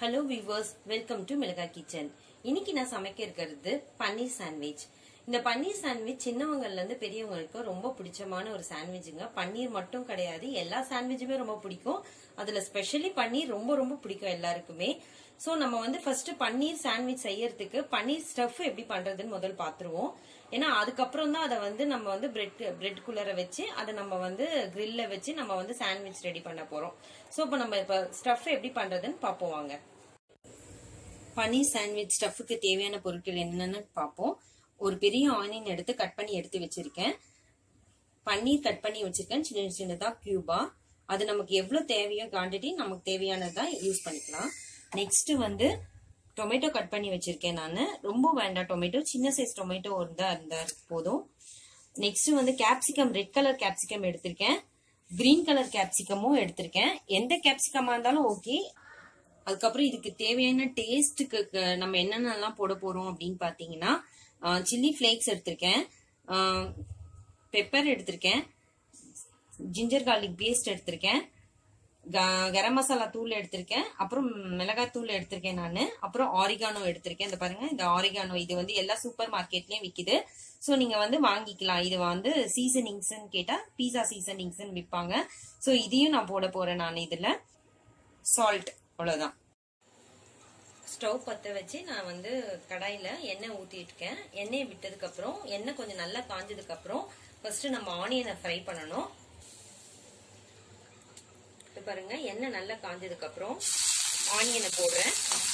hello viewers welcome to Milaga kitchen இன்னைக்கு நான் சமைக்க இருக்கிறது பன்னீர் சாண்ட்விச் இந்த பன்னீர் சாண்ட்விச் சின்னவங்கள்ல இருந்து பெரியவங்களுக்கு ரொம்ப பிடிச்சமான ஒரு சாண்ட்விச்சுங்க பன்னீர் மட்டும் கிடையாது எல்லா சாண்ட்விச்சுமே ரொம்ப பிடிக்கும் அதுல ஸ்பெஷலி பன்னீர் ரொம்ப ரொம்ப பிடிக்கும் எல்லாருக்குமே சோ நம்ம வந்து ஃபர்ஸ்ட் பன்னீர் சாண்ட்விச் செய்யறதுக்கு பன்னீர் ஸ்டஃப் எப்படி பண்றதுன்னு முதல் பாத்துருவோம் ஏன்னா அதுக்கப்புறம் தான் அதை வந்து நம்ம வந்து பிரெட் பிரெட் குள்ளர வச்சு அதை நம்ம வந்து கிரில்ல வச்சு நம்ம வந்து சாண்ட்விச் ரெடி பண்ண போறோம் ஸோ இப்போ நம்ம இப்போ ஸ்டஃப் எப்படி பண்றதுன்னு பார்ப்போம் வாங்க பன்னீர் சாண்ட்விச் ஸ்டஃபுக்கு தேவையான பொருட்கள் என்னென்னு பார்ப்போம் ஒரு பெரிய ஆனியன் எடுத்து கட் பண்ணி எடுத்து வச்சிருக்கேன் பன்னீர் கட் பண்ணி வச்சிருக்கேன் சின்ன சின்னதா கியூபா அது நமக்கு எவ்வளவு தேவையோ குவான்டிட்டி நமக்கு தேவையானதா யூஸ் பண்ணிக்கலாம் நெக்ஸ்ட் வந்து டொமேட்டோ கட் பண்ணி வச்சிருக்கேன் நான் ரொம்ப வேண்டாம் டொமேட்டோ சின்ன சைஸ் டொமேட்டோ இருந்தா இருந்தா போதும் நெக்ஸ்ட் வந்து கேப்சிகம் ரெட் கலர் கேப்சிகம் எடுத்திருக்கேன் கிரீன் கலர் கேப்சிகமும் எடுத்திருக்கேன் எந்த கேப்சிகமா இருந்தாலும் ஓகே அதுக்கப்புறம் இதுக்கு தேவையான டேஸ்ட்டுக்கு நம்ம என்னென்னலாம் போட போறோம் அப்படின்னு பாத்தீங்கன்னா சில்லி ஃபிளேக்ஸ் எடுத்திருக்கேன் பெப்பர் எடுத்திருக்கேன் ஜிஞ்சர் கார்லிக் பேஸ்ட் எடுத்திருக்கேன் கரம் மசாலா தூள் எடுத்திருக்கேன் அப்புறம் மிளகாய் தூள் எடுத்திருக்கேன் நான் அப்புறம் ஆரிகானோ எடுத்திருக்கேன் இந்த பாருங்க இந்த ஆரிகானோ இது வந்து எல்லா சூப்பர் மார்க்கெட்லயும் விக்குது ஸோ நீங்க வந்து வாங்கிக்கலாம் இது வந்து சீசனிங்ஸ் கேட்டா பீஸா சீசனிங்ஸ் விற்பாங்க ஸோ இதையும் நான் போட போறேன் நான் இதுல சால்ட் அவ்வளவுதான் ஸ்டவ் பற்ற வச்சு நான் வந்து கடாயில் எண்ணெய் ஊற்றிட்டுருக்கேன் எண்ணெயை விட்டதுக்கு அப்புறம் எண்ணெய் கொஞ்சம் நல்லா காஞ்சதுக்கு அப்புறம் ஃபர்ஸ்ட் நம்ம ஆனியனை ஃப்ரை பண்ணணும் இது பாருங்க எண்ணெய் நல்லா காஞ்சதுக்கு அப்புறம் ஆனியனை போடுறேன்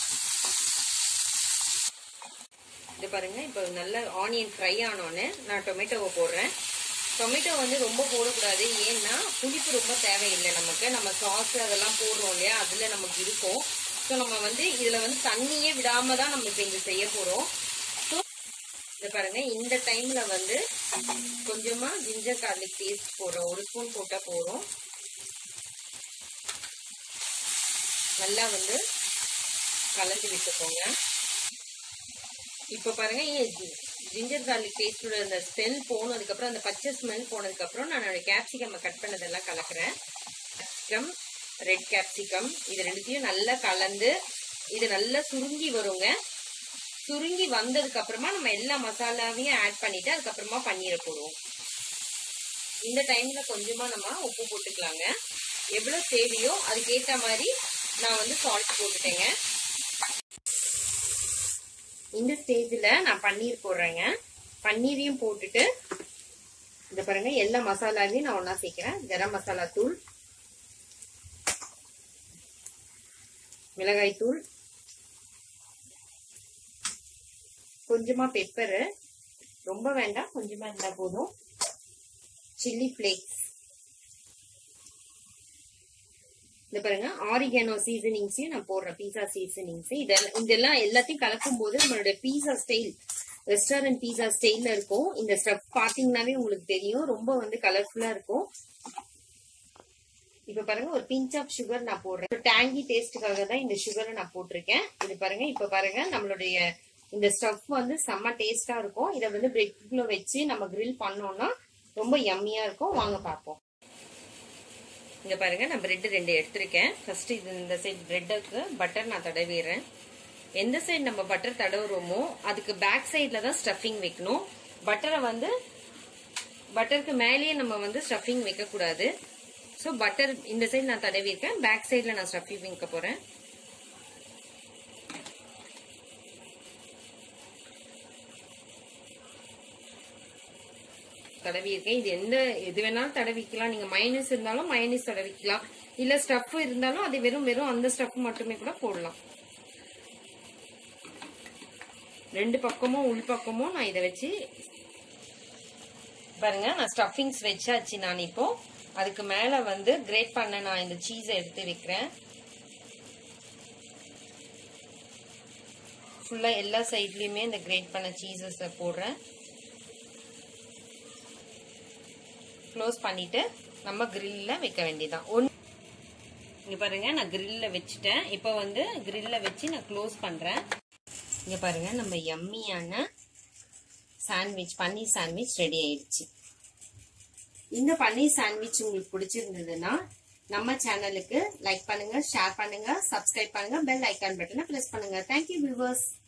இது பாருங்க இப்போ நல்ல ஆனியன் ஃப்ரை ஆனோன்னு நான் டொமேட்டோவை போடுறேன் டொமேட்டோ வந்து ரொம்ப போடக்கூடாது ஏன்னா புளிப்பு ரொம்ப தேவையில்லை நமக்கு நம்ம சாஸ் அதெல்லாம் போடுறோம் இல்லையா அதுல நமக்கு இருக்கும் ஸோ நம்ம வந்து இதுல வந்து தண்ணியே விடாம தான் நம்ம இப்போ இங்க செய்ய போறோம் ஸோ இதை பாருங்க இந்த டைம்ல வந்து கொஞ்சமா ஜிஞ்சர் கார்லிக் பேஸ்ட் போடுறோம் ஒரு ஸ்பூன் போட்டா போறோம் நல்லா வந்து கலந்து விட்டுக்கோங்க இப்ப பாருங்க ஜிஞ்சர் கார்லிக் பேஸ்டோட அந்த ஸ்மெல் போனதுக்கு அப்புறம் அந்த பச்சை ஸ்மெல் போனதுக்கு அப்புறம் நான் கேப்சிகம் கட் பண்ணதெல்லாம் கலக்குறேன் கேப்சிகம் ரெட் கேப்சிகம் இது ரெண்டுத்தையும் நல்லா கலந்து இது நல்லா சுருங்கி வருங்க சுருங்கி வந்ததுக்கு அப்புறமா நம்ம எல்லா மசாலாவையும் ஆட் பண்ணிட்டு அதுக்கப்புறமா பன்னீரை போடுவோம் இந்த டைம்ல கொஞ்சமா நம்ம உப்பு போட்டுக்கலாங்க எவ்வளவு தேவையோ அதுக்கேற்ற மாதிரி நான் வந்து சால்ட் போட்டுட்டேங்க இந்த ஸ்டேஜ்ல நான் பன்னீர் போடுறேங்க பன்னீரையும் போட்டுட்டு இந்த பாருங்க எல்லா மசாலாவையும் நான் ஒன்னா சேர்க்கிறேன் கரம் மசாலா தூள் மிளகாய் தூள் கொஞ்சமா பெப்பரு ரொம்ப வேண்டாம் கொஞ்சமா இருந்தா போதும் சில்லி பிளேக்ஸ் இந்த பாருங்க ஆரிகானோ சீசனிங்ஸையும் நான் போடுறேன் பீஸா சீசனிங்ஸ் இதெல்லாம் இதெல்லாம் எல்லாத்தையும் கலக்கும் போது நம்மளோட பீஸா ஸ்டைல் ரெஸ்டாரண்ட் பீஸா ஸ்டைல்ல இருக்கும் இந்த ஸ்டப் பாத்தீங்கன்னாவே உங்களுக்கு தெரியும் ரொம்ப வந்து கலர்ஃபுல்லா இருக்கும் இப்ப பாருங்க ஒரு பிஞ்ச் ஆஃப் சுகர் நான் போடுறேன் டேங்கி டேஸ்டுக்காக தான் இந்த சுகரை நான் போட்டிருக்கேன் இது பாருங்க இப்ப பாருங்க நம்மளுடைய இந்த ஸ்டஃப் வந்து செம்ம டேஸ்டா இருக்கும் இதை வந்து பிரெட்ல வச்சு நம்ம கிரில் பண்ணோம்னா ரொம்ப யம்மியா இருக்கும் வாங்க பார்ப்போம் இங்க பாருங்க நான் பிரெட் ரெண்டு எடுத்திருக்கேன் ஃபர்ஸ்ட் இது இந்த சைடு பிரெட்டுக்கு பட்டர் நான் தடவிடுறேன் எந்த சைடு நம்ம பட்டர் தடவுறோமோ அதுக்கு பேக் சைட்ல தான் ஸ்டஃபிங் வைக்கணும் பட்டரை வந்து பட்டருக்கு மேலேயே நம்ம வந்து ஸ்டஃபிங் வைக்க கூடாது ஸோ பட்டர் இந்த சைடு நான் தடவிருக்கேன் பேக் சைடில் நான் ஸ்டஃபிங் வைக்க போறேன் தடவியிருக்கேன் இது எந்த எது வேணாலும் தடவிக்கலாம் நீங்க மைனஸ் இருந்தாலும் மைனஸ் தடவிக்கலாம் இல்ல ஸ்டஃப் இருந்தாலும் அது வெறும் வெறும் அந்த ஸ்டஃப் மட்டுமே கூட போடலாம் ரெண்டு பக்கமும் உள் பக்கமும் நான் இதை வச்சு பாருங்க நான் ஸ்டஃபிங்ஸ் வச்சாச்சு நான் இப்போ அதுக்கு மேல வந்து கிரேட் பண்ண நான் இந்த சீஸை எடுத்து வைக்கிறேன் ஃபுல்லா எல்லா சைட்லயுமே இந்த கிரேட் பண்ண சீசஸ் போடுறேன் க்ளோஸ் பண்ணிட்டு நம்ம கிரில்ல வைக்க வேண்டியதான் ஒன் இங்க பாருங்க நான் கிரில்ல வச்சுட்டேன் இப்போ வந்து கிரில்ல வச்சு நான் க்ளோஸ் பண்றேன் இங்க பாருங்க நம்ம எம்மியான சாண்ட்விச் பன்னீர் சாண்ட்விச் ரெடி ஆயிடுச்சு இந்த பன்னீர் சாண்ட்விச் உங்களுக்கு பிடிச்சிருந்ததுன்னா நம்ம சேனலுக்கு லைக் பண்ணுங்க ஷேர் பண்ணுங்க சப்ஸ்கிரைப் பண்ணுங்க பெல் ஐக்கான் பட்டனை பிரஸ் பண்ணுங்க தேங்க்யூ வியூவர்ஸ்